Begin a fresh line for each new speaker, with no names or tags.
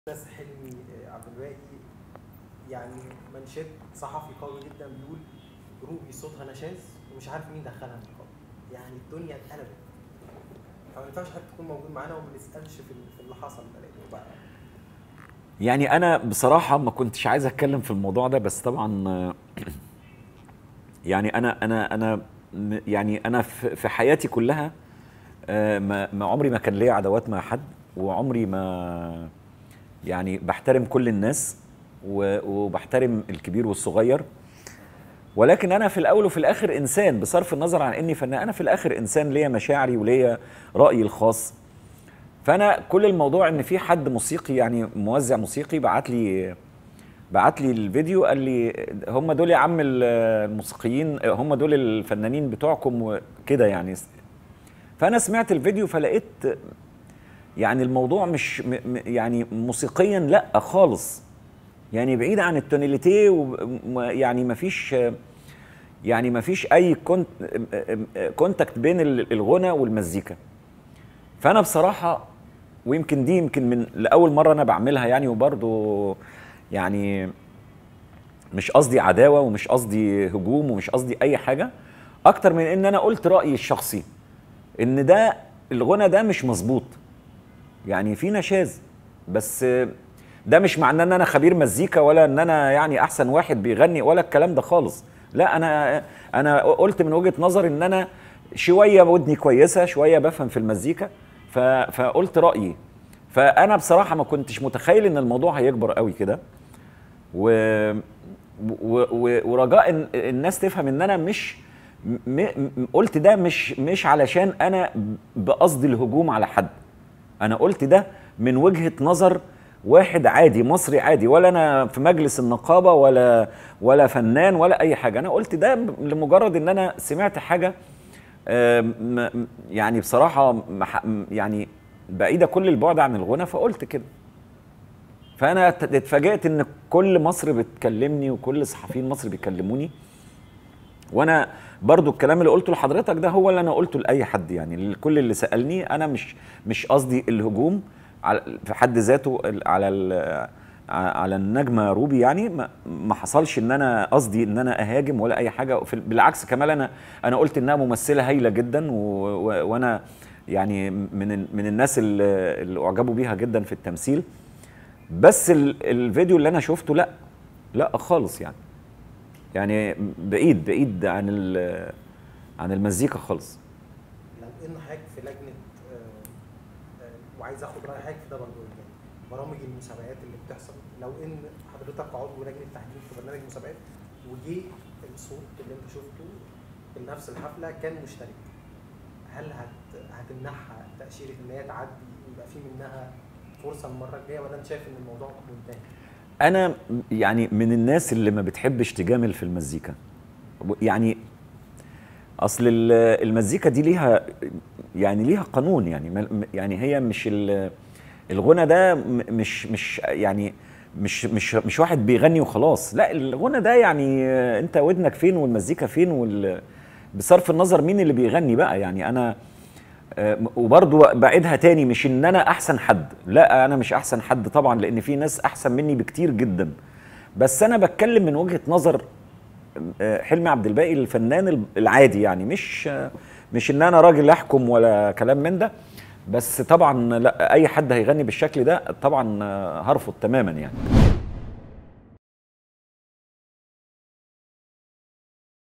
استاذ حلمي عبد الباقي يعني منشد صحفي قوي جدا بيقول روبي صوتها نشاز ومش عارف مين دخلها النقابه يعني الدنيا اتقلبت فما ينفعش حد تكون موجود معانا وما نسالش في في اللي حصل ده لانه بقى
يعني انا بصراحه ما كنتش عايز اتكلم في الموضوع ده بس طبعا آه، يعني انا انا انا م- يعني انا في في حياتي كلها آه، ما ما عمري ما كان ليا عداوات مع حد وعمري ما يعني بحترم كل الناس و- وبحترم الكبير والصغير ولكن انا في الاول وفي الاخر انسان بصرف النظر عن اني فنان انا في الاخر انسان ليا مشاعري وليا رايي الخاص فانا كل الموضوع ان في حد موسيقي يعني موزع موسيقي بعت لي بعت لي الفيديو قال لي هم دول يا عم ال- الموسيقيين هم دول الفنانين بتوعكم وكده يعني فانا سمعت الفيديو فلقيت يعني الموضوع مش م م يعني موسيقيا لا خالص يعني بعيد عن التونيليتيه ويعني ما فيش يعني ما فيش اي كونت كونتاكت بين ال- الغنى والمزيكا فانا بصراحه ويمكن دي يمكن من لاول مره انا بعملها يعني وبرضه يعني مش قصدي عداوه ومش قصدي هجوم ومش قصدي اي حاجه اكتر من ان انا قلت رايي الشخصي ان ده الغنى ده مش مظبوط يعني في نشاز بس ده مش معناه ان انا خبير مزيكا ولا ان انا يعني احسن واحد بيغني ولا الكلام ده خالص لا انا انا قلت من وجهه نظري ان انا شويه ودني كويسه شويه بفهم في المزيكا ف... فقلت رايي فانا بصراحه ما كنتش متخيل ان الموضوع هيكبر قوي كده و... و... و... ورجاء إن الناس تفهم ان انا مش م... م... قلت ده مش مش علشان انا بقصد الهجوم على حد انا قلت ده من وجهه نظر واحد عادي مصري عادي ولا انا في مجلس النقابه ولا ولا فنان ولا اي حاجه انا قلت ده لمجرد ان انا سمعت حاجه آم، م- يعني بصراحه مح- يعني بعيده كل البعد عن الغنى فقلت كده فانا ت- اتفاجئت ان كل مصر بتكلمني وكل صحفيين مصر بيكلموني وانا برضو الكلام اللي قلته لحضرتك ده هو اللي انا قلته لاي حد يعني كل اللي سالني انا مش مش قصدي الهجوم على في حد ذاته ال- على ال- على النجمه روبي يعني ما, ما حصلش ان انا قصدي ان انا اهاجم ولا اي حاجه في- بالعكس كمان انا انا قلت انها ممثله هايله جدا و و وانا يعني من ال- من الناس اللي, اللي اعجبوا بيها جدا في التمثيل بس ال- الفيديو اللي انا شفته لا لا خالص يعني يعني بعيد بعيد عن ال- عن المزيكا خالص
لو ان حضرتك في لجنه آه، آه، وعايز اخد راي حضرتك في ده برضه يعني برامج المسابقات اللي بتحصل لو ان حضرتك عضو لجنه تحكيم في برنامج مسابقات وجي الصوت اللي انت شفته في نفس الحفله كان مشترك هل هت هتمنحها تاشيره ان هي تعدي ويبقى في منها فرصه المره الجايه ولا انت شايف ان الموضوع منتهي؟
انا يعني من الناس اللي ما بتحبش تجامل في المزيكا يعني اصل ال- المزيكا دي ليها يعني ليها قانون يعني ما- يعني هي مش ال- الغنى ده م- مش مش يعني مش مش مش واحد بيغني وخلاص لا الغنى ده يعني انت ودنك فين والمزيكا فين وال بصرف النظر مين اللي بيغني بقى يعني انا آه، وبرضو بعيدها تاني مش ان انا احسن حد لا انا مش احسن حد طبعا لان في ناس احسن مني بكتير جدا بس انا بتكلم من وجهة نظر آه، حلمي عبد الباقي الفنان العادي يعني مش آه، مش ان انا راجل احكم ولا كلام من ده بس طبعا لا اي حد هيغني بالشكل ده طبعا آه، هرفض تماما يعني